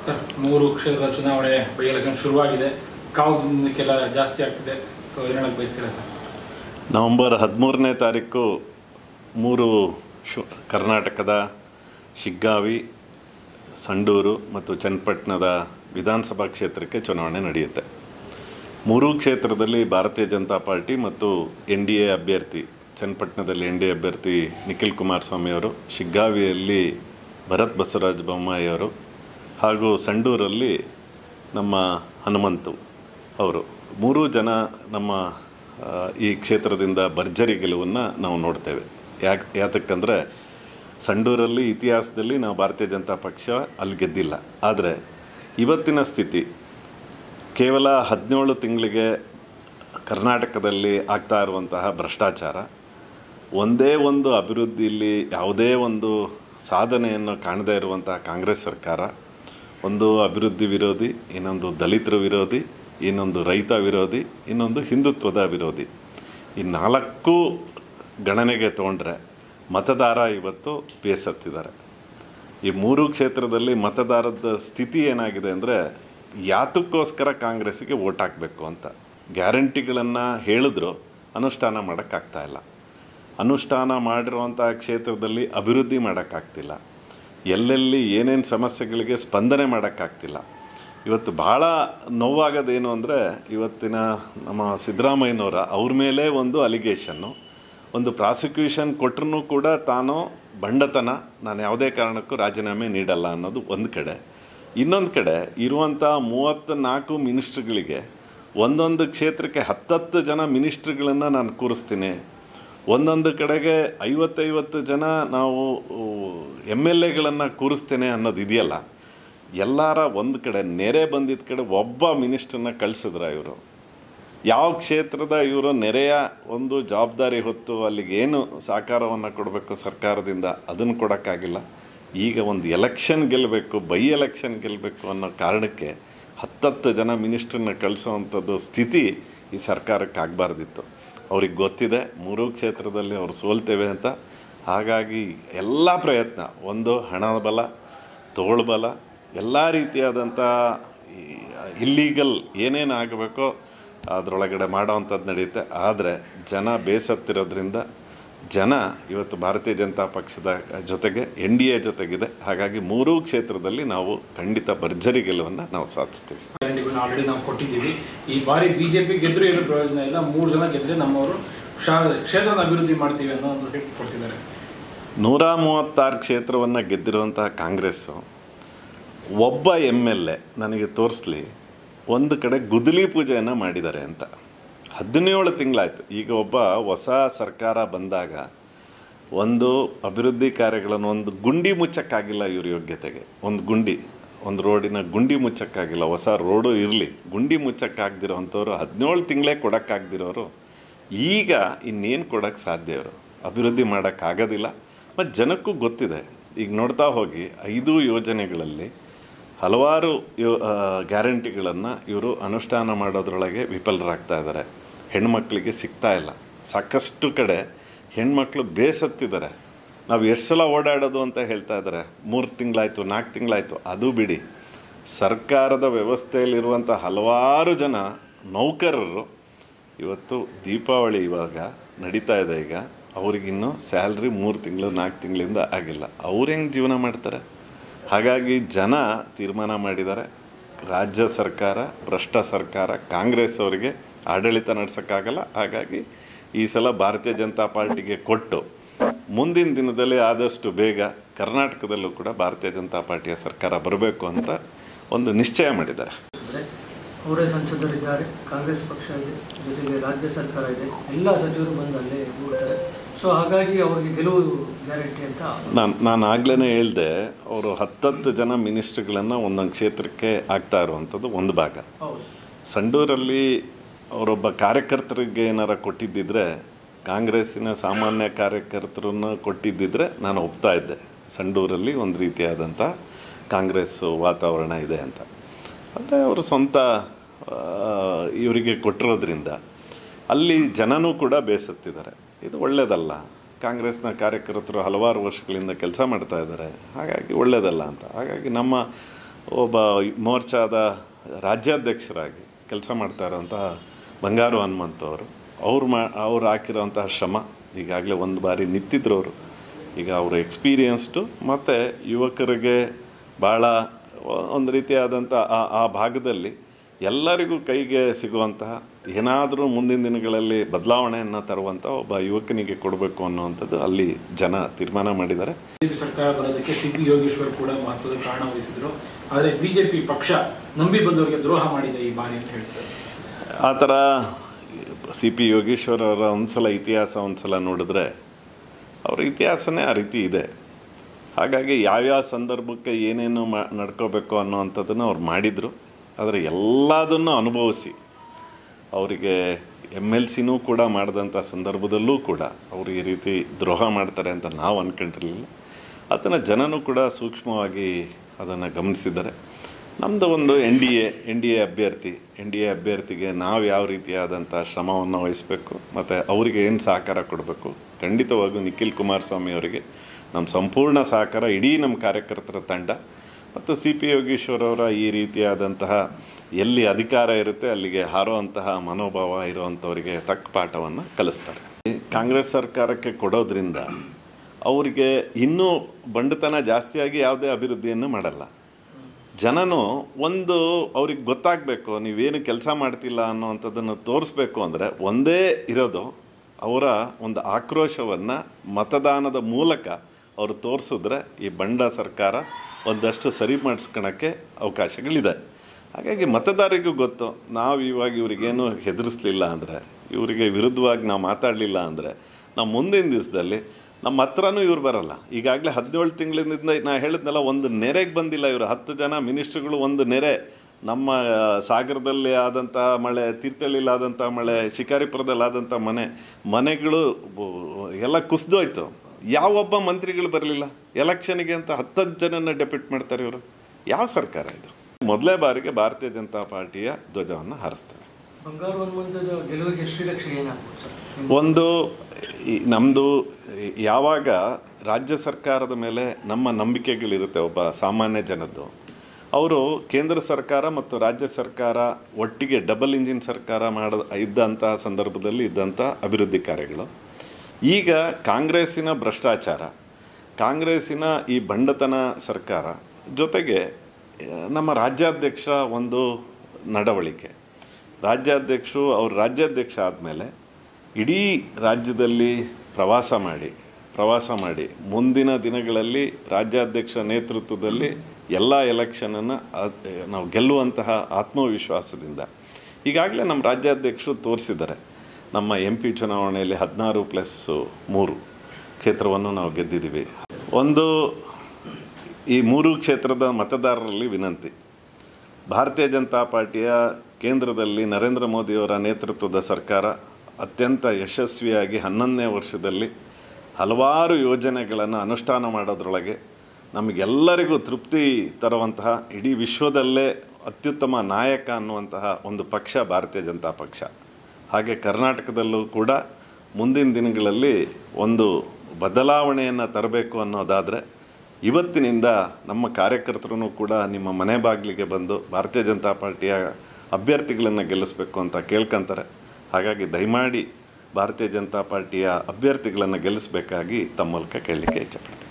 sir ಮೂರು ಕ್ಷೇತ್ರದ ಚುನಾವಣೆ ಬೈ ಎಲೆಕ್ಷನ್ ಶುರುವಾಗಿದೆ ಕಾವು ದಿನಕ್ಕೆಲ್ಲ ಜಾಸ್ತಿ ಆಗ್ತಿದೆ ಸೊ ಏನು ಹೇಳಕ್ಕೆ ಬಯಸ್ತೀರಾ ಸರ್ ನವಂಬರ್ ಹದಿಮೂರನೇ ತಾರೀಕು ಮೂರು ಶು ಕರ್ನಾಟಕದ ಶಿಗ್ಗಾವಿ ಸಂಡೂರು ಮತ್ತು ಚನ್ನಪಟ್ಟಣದ ವಿಧಾನಸಭಾ ಕ್ಷೇತ್ರಕ್ಕೆ ಚುನಾವಣೆ ನಡೆಯುತ್ತೆ ಮೂರೂ ಕ್ಷೇತ್ರದಲ್ಲಿ ಭಾರತೀಯ ಜನತಾ ಪಾರ್ಟಿ ಮತ್ತು ಎನ್ ಡಿ ಎ ಅಭ್ಯರ್ಥಿ ಚನ್ನಪಟ್ಟಣದಲ್ಲಿ ಎನ್ ಡಿ ಎ ಅಭ್ಯರ್ಥಿ ನಿಖಿಲ್ ಕುಮಾರಸ್ವಾಮಿ ಅವರು ಶಿಗ್ಗಾವಿಯಲ್ಲಿ ಭರತ್ ಬಸವರಾಜ ಬೊಮ್ಮಾಯಿ ಅವರು ಹಾಗೂ ಸಂಡೂರಲ್ಲಿ ನಮ್ಮ ಹನುಮಂತು ಅವರು ಮೂರೂ ಜನ ನಮ್ಮ ಆ, ಈ ಕ್ಷೇತ್ರದಿಂದ ಭರ್ಜರಿ ಗೆಲುವನ್ನು ನಾವು ನೋಡ್ತೇವೆ ಯಾಕೆ ಯಾತಕ್ಕಂದರೆ ಸಂಡೂರಲ್ಲಿ ಇತಿಹಾಸದಲ್ಲಿ ನಾವು ಭಾರತೀಯ ಜನತಾ ಪಕ್ಷ ಅಲ್ಲಿ ಗೆದ್ದಿಲ್ಲ ಆದರೆ ಇವತ್ತಿನ ಸ್ಥಿತಿ ಕೇವಲ ಹದಿನೇಳು ತಿಂಗಳಿಗೆ ಕರ್ನಾಟಕದಲ್ಲಿ ಆಗ್ತಾ ಇರುವಂತಹ ಭ್ರಷ್ಟಾಚಾರ ಒಂದೇ ಒಂದು ಅಭಿವೃದ್ಧಿಯಲ್ಲಿ ಯಾವುದೇ ಒಂದು ಸಾಧನೆಯನ್ನು ಕಾಣದೇ ಇರುವಂತಹ ಕಾಂಗ್ರೆಸ್ ಸರ್ಕಾರ ಒಂದು ಅಭಿವೃದ್ಧಿ ವಿರೋಧಿ ಇನ್ನೊಂದು ದಲಿತರ ವಿರೋಧಿ ಇನ್ನೊಂದು ರೈತ ವಿರೋಧಿ ಇನ್ನೊಂದು ಹಿಂದುತ್ವದ ವಿರೋಧಿ ಈ ನಾಲ್ಕು ಗಣನೆಗೆ ತೊಗೊಂಡ್ರೆ ಮತದಾರ ಇವತ್ತು ಬೇಸತ್ತಿದ್ದಾರೆ ಈ ಮೂರು ಕ್ಷೇತ್ರದಲ್ಲಿ ಮತದಾರದ ಸ್ಥಿತಿ ಏನಾಗಿದೆ ಅಂದರೆ ಯಾತಕ್ಕೋಸ್ಕರ ಕಾಂಗ್ರೆಸ್ಸಿಗೆ ಓಟ್ ಹಾಕಬೇಕು ಅಂತ ಗ್ಯಾರಂಟಿಗಳನ್ನು ಹೇಳಿದ್ರು ಅನುಷ್ಠಾನ ಮಾಡೋಕ್ಕಾಗ್ತಾ ಇಲ್ಲ ಅನುಷ್ಠಾನ ಮಾಡಿರುವಂಥ ಕ್ಷೇತ್ರದಲ್ಲಿ ಅಭಿವೃದ್ಧಿ ಮಾಡೋಕ್ಕಾಗ್ತಿಲ್ಲ ಎಲ್ಲೆಲ್ಲಿ ಏನೇನು ಸಮಸ್ಯೆಗಳಿಗೆ ಸ್ಪಂದನೆ ಮಾಡೋಕ್ಕಾಗ್ತಿಲ್ಲ ಇವತ್ತು ಭಾಳ ನೋವಾಗೋದೇನು ಅಂದರೆ ಇವತ್ತಿನ ನಮ್ಮ ಸಿದ್ದರಾಮಯ್ಯನವರ ಅವ್ರ ಮೇಲೆ ಒಂದು ಅಲಿಗೇಷನ್ನು ಒಂದು ಪ್ರಾಸಿಕ್ಯೂಷನ್ ಕೊಟ್ಟರೂ ಕೂಡ ತಾನು ಬಂಡತನ ನಾನು ಯಾವುದೇ ಕಾರಣಕ್ಕೂ ರಾಜೀನಾಮೆ ನೀಡಲ್ಲ ಅನ್ನೋದು ಒಂದು ಕಡೆ ಇನ್ನೊಂದು ಕಡೆ ಇರುವಂಥ ಮೂವತ್ತ ನಾಲ್ಕು ಮಿನಿಸ್ಟ್ರುಗಳಿಗೆ ಒಂದೊಂದು ಕ್ಷೇತ್ರಕ್ಕೆ ಹತ್ತತ್ತು ಜನ ಮಿನಿಸ್ಟ್ರುಗಳನ್ನು ನಾನು ಕೂರಿಸ್ತೀನಿ ಒಂದೊಂದು ಕಡೆಗೆ ಐವತ್ತೈವತ್ತು ಜನ ನಾವು ಎಮ್ ಎಲ್ ಎಗಳನ್ನು ಕೂರಿಸ್ತೇನೆ ಅನ್ನೋದು ಇದೆಯಲ್ಲ ಎಲ್ಲರ ಒಂದು ಕಡೆ ನೆರೆ ಬಂದಿದ್ದ ಕಡೆ ಒಬ್ಬ ಮಿನಿಸ್ಟ್ರನ್ನ ಕಳಿಸಿದ್ರ ಇವರು ಯಾವ ಕ್ಷೇತ್ರದ ಇವರು ನೆರೆಯ ಒಂದು ಜವಾಬ್ದಾರಿ ಹೊತ್ತು ಅಲ್ಲಿಗೆ ಏನು ಸಹಕಾರವನ್ನು ಕೊಡಬೇಕು ಸರ್ಕಾರದಿಂದ ಅದನ್ನು ಕೊಡೋಕ್ಕಾಗಿಲ್ಲ ಈಗ ಒಂದು ಎಲೆಕ್ಷನ್ ಗೆಲ್ಲಬೇಕು ಬೈ ಎಲೆಕ್ಷನ್ ಗೆಲ್ಲಬೇಕು ಅನ್ನೋ ಕಾರಣಕ್ಕೆ ಹತ್ತತ್ತು ಜನ ಮಿನಿಸ್ಟ್ರನ್ನ ಕಳಿಸೋವಂಥದ್ದು ಸ್ಥಿತಿ ಈ ಸರ್ಕಾರಕ್ಕೆ ಆಗಬಾರ್ದಿತ್ತು ಅವ್ರಿಗೆ ಗೊತ್ತಿದೆ ಮೂರೂ ಕ್ಷೇತ್ರದಲ್ಲಿ ಅವ್ರು ಸೋಲ್ತೇವೆ ಅಂತ ಹಾಗಾಗಿ ಎಲ್ಲ ಪ್ರಯತ್ನ ಒಂದು ಹಣದ ಬಲ ತೋಳ್ಬಲ ಎಲ್ಲ ರೀತಿಯಾದಂಥ ಇಲ್ಲೀಗಲ್ ಏನೇನು ಆಗಬೇಕೋ ಅದರೊಳಗಡೆ ಮಾಡೋವಂಥದ್ದು ನಡೆಯುತ್ತೆ ಆದರೆ ಜನ ಬೇಸತ್ತಿರೋದ್ರಿಂದ ಜನ ಇವತ್ತು ಭಾರತೀಯ ಜನತಾ ಪಕ್ಷದ ಜೊತೆಗೆ ಎನ್ ಡಿ ಎ ಜೊತೆಗಿದೆ ಹಾಗಾಗಿ ಮೂರೂ ಕ್ಷೇತ್ರದಲ್ಲಿ ನಾವು ಖಂಡಿತ ಭರ್ಜರಿ ಗೆಲುವನ್ನು ನಾವು ಸಾಧಿಸ್ತೀವಿ ಗ್ಯಾರಂಟಿಗಳನ್ನ ಆಲ್ರೆಡಿ ನಾವು ಕೊಟ್ಟಿದ್ದೀವಿ ಈ ಬಾರಿ ಬಿ ಜೆ ಪಿ ಗೆದ್ದರೂ ಏನು ಪ್ರಯೋಜನ ಇಲ್ಲ ಮೂರು ಜನ ಗೆದ್ದರೆ ನಮ್ಮವರು ಶಾ ಕ್ಷೇತ್ರನ ಅಭಿವೃದ್ಧಿ ಮಾಡ್ತೀವಿ ಅನ್ನೋ ಒಂದು ಹಿಟ್ ಕೊಡ್ತಿದ್ದಾರೆ ನೂರ ಮೂವತ್ತಾರು ಕ್ಷೇತ್ರವನ್ನು ಗೆದ್ದಿರುವಂತಹ ಕಾಂಗ್ರೆಸ್ಸು ಒಬ್ಬ ಎಮ್ ಎಲ್ ಎ ನನಗೆ ತೋರಿಸ್ಲಿ ಒಂದು ಕಡೆ ಗುದ್ದಲಿ ಪೂಜೆಯನ್ನು ಮಾಡಿದ್ದಾರೆ ಅಂತ ಹದಿನೇಳು ತಿಂಗಳಾಯಿತು ಈಗ ಒಬ್ಬ ಹೊಸ ಸರ್ಕಾರ ಬಂದಾಗ ಒಂದು ಅಭಿವೃದ್ಧಿ ಕಾರ್ಯಗಳನ್ನು ಒಂದು ಗುಂಡಿ ಮುಚ್ಚಕ್ಕಾಗಿಲ್ಲ ಇವ್ರ ಯೋಗ್ಯತೆಗೆ ಒಂದು ಗುಂಡಿ ಒಂದು ರೋಡಿನ ಗುಂಡಿ ಮುಚ್ಚಕ್ಕಾಗಿಲ್ಲ ಹೊಸ ರೋಡು ಇರಲಿ ಗುಂಡಿ ಮುಚ್ಚಕ್ಕಾಗ್ದಿರೋ ಅಂಥವ್ರು ಹದಿನೇಳು ತಿಂಗಳೇ ಕೊಡೋಕ್ಕಾಗ್ದಿರೋರು ಈಗ ಇನ್ನೇನು ಕೊಡೋಕ್ಕೆ ಸಾಧ್ಯ ಅವರು ಅಭಿವೃದ್ಧಿ ಮಾಡೋಕ್ಕಾಗೋದಿಲ್ಲ ಮತ್ತು ಜನಕ್ಕೂ ಗೊತ್ತಿದೆ ಈಗ ನೋಡ್ತಾ ಹೋಗಿ ಐದು ಯೋಜನೆಗಳಲ್ಲಿ ಹಲವಾರು ಯೋ ಗ್ಯಾರಂಟಿಗಳನ್ನು ಇವರು ಅನುಷ್ಠಾನ ಮಾಡೋದ್ರೊಳಗೆ ವಿಫಲರಾಗ್ತಾ ಇದ್ದಾರೆ ಹೆಣ್ಮಕ್ಳಿಗೆ ಸಿಗ್ತಾ ಇಲ್ಲ ಸಾಕಷ್ಟು ಕಡೆ ಹೆಣ್ಮಕ್ಳು ಬೇಸತ್ತಿದ್ದಾರೆ ನಾವು ಎಷ್ಟು ಸಲ ಓಡಾಡೋದು ಅಂತ ಹೇಳ್ತಾ ಇದ್ದಾರೆ ಮೂರು ತಿಂಗಳಾಯಿತು ನಾಲ್ಕು ತಿಂಗಳಾಯಿತು ಅದು ಬಿಡಿ ಸರ್ಕಾರದ ವ್ಯವಸ್ಥೆಯಲ್ಲಿರುವಂಥ ಹಲವಾರು ಜನ ನೌಕರರು ಇವತ್ತು ದೀಪಾವಳಿ ಇವಾಗ ನಡೀತಾ ಇದೆ ಈಗ ಅವ್ರಿಗಿನ್ನೂ ಸ್ಯಾಲ್ರಿ ಮೂರು ತಿಂಗಳು ನಾಲ್ಕು ತಿಂಗಳಿಂದ ಆಗಿಲ್ಲ ಅವ್ರು ಹೆಂಗೆ ಜೀವನ ಮಾಡ್ತಾರೆ ಹಾಗಾಗಿ ಜನ ತೀರ್ಮಾನ ಮಾಡಿದ್ದಾರೆ ರಾಜ್ಯ ಸರ್ಕಾರ ಭ್ರಷ್ಟ ಸರ್ಕಾರ ಕಾಂಗ್ರೆಸ್ ಅವರಿಗೆ ಆಡಳಿತ ನಡೆಸೋಕ್ಕಾಗಲ್ಲ ಹಾಗಾಗಿ ಈ ಸಲ ಭಾರತೀಯ ಜನತಾ ಪಾರ್ಟಿಗೆ ಕೊಟ್ಟು ಮುಂದಿನ ದಿನದಲ್ಲಿ ಆದಷ್ಟು ಬೇಗ ಕರ್ನಾಟಕದಲ್ಲೂ ಕೂಡ ಭಾರತೀಯ ಜನತಾ ಪಾರ್ಟಿಯ ಸರ್ಕಾರ ಬರಬೇಕು ಅಂತ ಒಂದು ನಿಶ್ಚಯ ಮಾಡಿದ್ದಾರೆ ಅಂದರೆ ಅವರೇ ಸಂಸದರಿದ್ದಾರೆ ಕಾಂಗ್ರೆಸ್ ಪಕ್ಷ ಇದೆ ಜೊತೆಗೆ ರಾಜ್ಯ ಸರ್ಕಾರ ಇದೆ ಎಲ್ಲ ಸಚಿವರು ಬಂದು ಅಲ್ಲೇ ಕೂಡ್ತಾರೆ ಸೊ ಹಾಗಾಗಿ ಅವರಿಗೆ ಗೆಲುವು ಗ್ಯಾರಂಟಿ ಅಂತ ನಾನು ನಾನು ಆಗ್ಲೇ ಹೇಳ್ದೆ ಅವರು ಹತ್ತತ್ತು ಜನ ಮಿನಿಸ್ಟ್ರುಗಳನ್ನು ಒಂದೊಂದು ಕ್ಷೇತ್ರಕ್ಕೆ ಆಗ್ತಾ ಇರುವಂಥದ್ದು ಒಂದು ಭಾಗ ಹೌದು ಸಂಡೂರಲ್ಲಿ ಅವರೊಬ್ಬ ಕಾರ್ಯಕರ್ತರಿಗೆ ಏನಾರ ಕೊಟ್ಟಿದ್ದಿದ್ರೆ ಕಾಂಗ್ರೆಸ್ಸಿನ ಸಾಮಾನ್ಯ ಕಾರ್ಯಕರ್ತರನ್ನು ಕೊಟ್ಟಿದ್ದಿದ್ರೆ ನಾನು ಒಪ್ತಾ ಇದ್ದೆ ಸಂಡೂರಲ್ಲಿ ಒಂದು ರೀತಿಯಾದಂಥ ಕಾಂಗ್ರೆಸ್ ವಾತಾವರಣ ಇದೆ ಅಂತ ಅಂದರೆ ಅವರು ಸ್ವಂತ ಆ, ಇವರಿಗೆ ಕೊಟ್ಟಿರೋದ್ರಿಂದ ಅಲ್ಲಿ ಜನನೂ ಕೂಡ ಬೇಸತ್ತಿದ್ದಾರೆ ಇದು ಒಳ್ಳೆಯದಲ್ಲ ಕಾಂಗ್ರೆಸ್ನ ಕಾರ್ಯಕರ್ತರು ಹಲವಾರು ವರ್ಷಗಳಿಂದ ಕೆಲಸ ಮಾಡ್ತಾ ಇದ್ದಾರೆ ಹಾಗಾಗಿ ಒಳ್ಳೆಯದಲ್ಲ ಅಂತ ಹಾಗಾಗಿ ನಮ್ಮ ಒಬ್ಬ ಮೋರ್ಚಾದ ರಾಜ್ಯಾಧ್ಯಕ್ಷರಾಗಿ ಕೆಲಸ ಮಾಡ್ತಾ ಇರೋಂತಹ ಬಂಗಾರು ಹನುಮಂತ ಅವರು ಅವ್ರು ಮಾ ಅವ್ರು ಹಾಕಿರೋಂತಹ ಶ್ರಮ ಈಗಾಗಲೇ ಒಂದು ಬಾರಿ ನಿಂತಿದ್ರು ಅವರು ಈಗ ಅವರು ಎಕ್ಸ್ಪೀರಿಯನ್ಸ್ಡು ಮತ್ತು ಯುವಕರಿಗೆ ಭಾಳ ಒಂದು ರೀತಿಯಾದಂಥ ಆ ಆ ಭಾಗದಲ್ಲಿ ಎಲ್ಲರಿಗೂ ಕೈಗೆ ಸಿಗುವಂತಹ ಏನಾದರೂ ಮುಂದಿನ ದಿನಗಳಲ್ಲಿ ಬದಲಾವಣೆಯನ್ನು ತರುವಂಥ ಒಬ್ಬ ಯುವಕನಿಗೆ ಕೊಡಬೇಕು ಅನ್ನುವಂಥದ್ದು ಅಲ್ಲಿ ಜನ ತೀರ್ಮಾನ ಮಾಡಿದ್ದಾರೆ ಬಿಜೆಪಿ ಸರ್ಕಾರ ಬರೋದಕ್ಕೆ ಸಿ ಪಿ ಯೋಗೇಶ್ವರ್ ಕೂಡ ಮಹತ್ವದ ಕಾರಣ ವಹಿಸಿದ್ರು ಆದರೆ ಬಿಜೆಪಿ ಪಕ್ಷ ನಂಬಿ ಬಂದವರಿಗೆ ದ್ರೋಹ ಮಾಡಿದೆ ಈ ಬಾರಿ ಅಂತ ಹೇಳ್ತಾರೆ ಆ ಥರ ಸಿ ಪಿ ಯೋಗೇಶ್ವರ್ ಅವರ ಒಂದು ಸಲ ಇತಿಹಾಸ ಒಂದು ಸಲ ನೋಡಿದ್ರೆ ಅವರ ಇತಿಹಾಸನೇ ಆ ರೀತಿ ಇದೆ ಹಾಗಾಗಿ ಯಾವ್ಯಾವ ಸಂದರ್ಭಕ್ಕೆ ಏನೇನು ಮಾ ನಡ್ಕೋಬೇಕು ಅನ್ನೋವಂಥದ್ದನ್ನು ಅವ್ರು ಮಾಡಿದರು ಆದರೆ ಎಲ್ಲದನ್ನು ಅನುಭವಿಸಿ ಅವರಿಗೆ ಎಮ್ ಎಲ್ ಸಿನೂ ಕೂಡ ಮಾಡಿದಂಥ ಸಂದರ್ಭದಲ್ಲೂ ಕೂಡ ಅವರು ಈ ರೀತಿ ದ್ರೋಹ ಮಾಡ್ತಾರೆ ಅಂತ ನಾವು ಅಂದ್ಕೊಂಡಿರಲಿಲ್ಲ ಅದನ್ನು ಜನನೂ ಕೂಡ ಸೂಕ್ಷ್ಮವಾಗಿ ಅದನ್ನು ಗಮನಿಸಿದ್ದಾರೆ ನಮ್ಮದು ಒಂದು N D A N D A ಅಭ್ಯರ್ಥಿ ಎನ್ ಡಿ ಎ ಅಭ್ಯರ್ಥಿಗೆ ನಾವು ಯಾವ ರೀತಿಯಾದಂಥ ಶ್ರಮವನ್ನು ವಹಿಸಬೇಕು ಮತ್ತು ಅವರಿಗೆ ಏನು ಸಹಕಾರ ಕೊಡಬೇಕು ಖಂಡಿತವಾಗೂ ನಿಖಿಲ್ ಕುಮಾರಸ್ವಾಮಿ ಅವರಿಗೆ ನಮ್ಮ ಸಂಪೂರ್ಣ ಸಹಕಾರ ಇಡೀ ನಮ್ಮ ಕಾರ್ಯಕರ್ತರ ತಂಡ ಮತ್ತು ಸಿ ಪಿ ಯೋಗೇಶ್ವರ್ ಅವರ ಈ ರೀತಿಯಾದಂತಹ ಎಲ್ಲಿ ಅಧಿಕಾರ ಇರುತ್ತೆ ಅಲ್ಲಿಗೆ ಹಾರುವಂತಹ ಮನೋಭಾವ ಇರುವಂಥವರಿಗೆ ತಕ್ಕ ಪಾಠವನ್ನು ಕಲಿಸ್ತಾರೆ ಕಾಂಗ್ರೆಸ್ ಸರ್ಕಾರಕ್ಕೆ ಕೊಡೋದ್ರಿಂದ ಅವರಿಗೆ ಇನ್ನೂ ಬಂಡತನ ಜಾಸ್ತಿಯಾಗಿ ಯಾವುದೇ ಅಭಿವೃದ್ಧಿಯನ್ನು ಮಾಡಲ್ಲ ಜನನು ಒಂದು ಅವ್ರಿಗೆ ಗೊತ್ತಾಗಬೇಕು ನೀವೇನು ಕೆಲಸ ಮಾಡ್ತಿಲ್ಲ ಅನ್ನೋವಂಥದ್ದನ್ನು ತೋರಿಸ್ಬೇಕು ಅಂದರೆ ಒಂದೇ ಇರೋದು ಅವರ ಒಂದು ಆಕ್ರೋಶವನ್ನು ಮತದಾನದ ಮೂಲಕ ಅವರು ತೋರಿಸಿದ್ರೆ ಈ ಬಂಡ ಸರ್ಕಾರ ಒಂದಷ್ಟು ಸರಿ ಮಾಡಿಸ್ಕೊಳಕ್ಕೆ ಅವಕಾಶಗಳಿದೆ ಹಾಗಾಗಿ ಮತದಾರರಿಗೂ ಗೊತ್ತು ನಾವು ಇವಾಗ ಇವ್ರಿಗೇನು ಹೆದರಿಸ್ಲಿಲ್ಲ ಅಂದರೆ ಇವರಿಗೆ ವಿರುದ್ಧವಾಗಿ ನಾವು ಮಾತಾಡಲಿಲ್ಲ ಅಂದರೆ ನಾವು ಮುಂದಿನ ದಿವಸದಲ್ಲಿ ನಮ್ಮ ಹತ್ರನೂ ಇವ್ರು ಬರಲ್ಲ ಈಗಾಗಲೇ ಹದಿನೇಳು ತಿಂಗಳಿಂದ ನಾ ಹೇಳಿದ್ನಲ್ಲ ಒಂದು ನೆರೆಗೆ ಬಂದಿಲ್ಲ ಇವರು ಹತ್ತು ಜನ ಮಿನಿಸ್ಟ್ರುಗಳು ಒಂದು ನೆರೆ ನಮ್ಮ ಸಾಗರದಲ್ಲಿ ಆದಂಥ ಮಳೆ ತೀರ್ಥಹಳ್ಳಿಲಿ ಆದಂಥ ಮಳೆ ಶಿಕಾರಿಪುರದಲ್ಲಿ ಆದಂಥ ಮನೆ ಮನೆಗಳು ಬ- ಎಲ್ಲ ಕುಸಿದೋಯ್ತು ಯಾವೊಬ್ಬ ಮಂತ್ರಿಗಳು ಬರಲಿಲ್ಲ ಎಲೆಕ್ಷನ್ಗೆ ಅಂತ ಹತ್ತತ್ತು ಜನನ ಡೆಪ್ಯೂಟ್ ಮಾಡ್ತಾರೆ ಇವರು ಯಾವ ಸರ್ಕಾರ ಇದು ಮೊದಲೇ ಬಾರಿಗೆ ಭಾರತೀಯ ಜನತಾ ಪಾರ್ಟಿಯ ಧ್ವಜವನ್ನು ಹಾರಿಸ್ತಾರೆ ಬಂಗಾರು ಹನುಮಂತದ ಗೆಲುವಿಗೆ ಶ್ರೀರಕ್ಷೆ ಏನಾಗ್ಬೋದು ಸರ್ ಒಂದು ಈ- ನಮ್ಮದು ಯಾವಾಗ ರಾಜ್ಯ ಸರ್ಕಾರದ ಮೇಲೆ ನಮ್ಮ ನಂಬಿಕೆಗಳಿರುತ್ತೆ ಒಬ್ಬ ಸಾಮಾನ್ಯ ಜನದ್ದು ಅವರು ಕೇಂದ್ರ ಸರ್ಕಾರ ಮತ್ತು ರಾಜ್ಯ ಸರ್ಕಾರ ಒಟ್ಟಿಗೆ ಡಬಲ್ ಇಂಜಿನ್ ಸರ್ಕಾರ ಮಾಡ ಇದ್ದಂತಹ ಸಂದರ್ಭದಲ್ಲಿ ಇದ್ದಂಥ ಅಭಿವೃದ್ಧಿ ಕಾರ್ಯಗಳು ಈಗ ಕಾಂಗ್ರೆಸ್ಸಿನ ಭ್ರಷ್ಟಾಚಾರ ಕಾಂಗ್ರೆಸ್ಸಿನ ಈ ಬಂಡತನ ಸರ್ಕಾರ ಜೊತೆಗೆ ಆ, ನಮ್ಮ ರಾಜ್ಯಾಧ್ಯಕ್ಷ ಒಂದು ನಡವಳಿಕೆ ರಾಜ್ಯಾಧ್ಯಕ್ಷರು ಅವ್ರ ರಾಜ್ಯಾಧ್ಯಕ್ಷ ಆದಮೇಲೆ ಇಡೀ ರಾಜ್ಯದಲ್ಲಿ ಪ್ರವಾಸ ಮಾಡಿ ಪ್ರವಾಸ ಮಾಡಿ ಮುಂದಿನ ದಿನಗಳಲ್ಲಿ ರಾಜ್ಯಾಧ್ಯಕ್ಷ ನೇತೃತ್ವದಲ್ಲಿ ಎಲ್ಲ ಎಲೆಕ್ಷನನ್ನು ನಾವು ಗೆಲ್ಲುವಂತಹ ಆತ್ಮವಿಶ್ವಾಸದಿಂದ ಈಗಾಗಲೇ ನಮ್ಮ ರಾಜ್ಯಾಧ್ಯಕ್ಷರು ತೋರಿಸಿದ್ದಾರೆ ನಮ್ಮ ಎಂ ಪಿ ಚುನಾವಣೆಯಲ್ಲಿ ಹದಿನಾರು ಪ್ಲಸ್ ಮೂರು ಕ್ಷೇತ್ರವನ್ನು ನಾವು ಗೆದ್ದಿದ್ದೀವಿ ಒಂದು ಈ ಮೂರು ಕ್ಷೇತ್ರದ ಮತದಾರರಲ್ಲಿ ವಿನಂತಿ ಭಾರತೀಯ ಜನತಾ ಪಾರ್ಟಿಯ ಕೇಂದ್ರದಲ್ಲಿ ನರೇಂದ್ರ ಮೋದಿಯವರ ನೇತೃತ್ವದ ಸರ್ಕಾರ ಅತ್ಯಂತ ಯಶಸ್ವಿಯಾಗಿ ಹನ್ನೊಂದನೇ ವರ್ಷದಲ್ಲಿ ಹಲವಾರು ಯೋಜನೆಗಳನ್ನು ಅನುಷ್ಠಾನ ಮಾಡೋದ್ರೊಳಗೆ ನಮಗೆಲ್ಲರಿಗೂ ತೃಪ್ತಿ ತರುವಂತಹ ಇಡೀ ವಿಶ್ವದಲ್ಲೇ ಅತ್ಯುತ್ತಮ ನಾಯಕ ಅನ್ನುವಂತಹ ಒಂದು ಪಕ್ಷ ಭಾರತೀಯ ಜನತಾ ಪಕ್ಷ ಹಾಗೆ ಕರ್ನಾಟಕದಲ್ಲೂ ಕೂಡ ಮುಂದಿನ ದಿನಗಳಲ್ಲಿ ಒಂದು ಬದಲಾವಣೆಯನ್ನು ತರಬೇಕು ಅನ್ನೋದಾದರೆ ಇವತ್ತಿನಿಂದ ನಮ್ಮ ಕಾರ್ಯಕರ್ತರು ಕೂಡ ನಿಮ್ಮ ಮನೆ ಬಾಗಿಲಿಗೆ ಬಂದು ಭಾರತೀಯ ಜನತಾ ಪಾರ್ಟಿಯ ಅಭ್ಯರ್ಥಿಗಳನ್ನು ಗೆಲ್ಲಿಸಬೇಕು ಅಂತ ಕೇಳ್ಕೊಂತಾರೆ ಹಾಗಾಗಿ ದಯಮಾಡಿ ಭಾರತೀಯ ಜನತಾ ಪಾರ್ಟಿಯ ಅಭ್ಯರ್ಥಿಗಳನ್ನು ಗೆಲ್ಲಿಸಬೇಕಾಗಿ ತಮ್ಮ ಮೂಲಕ ಕೇಳಲಿಕ್ಕೆ ಇಚ್ಛಪಡ್ತೀನಿ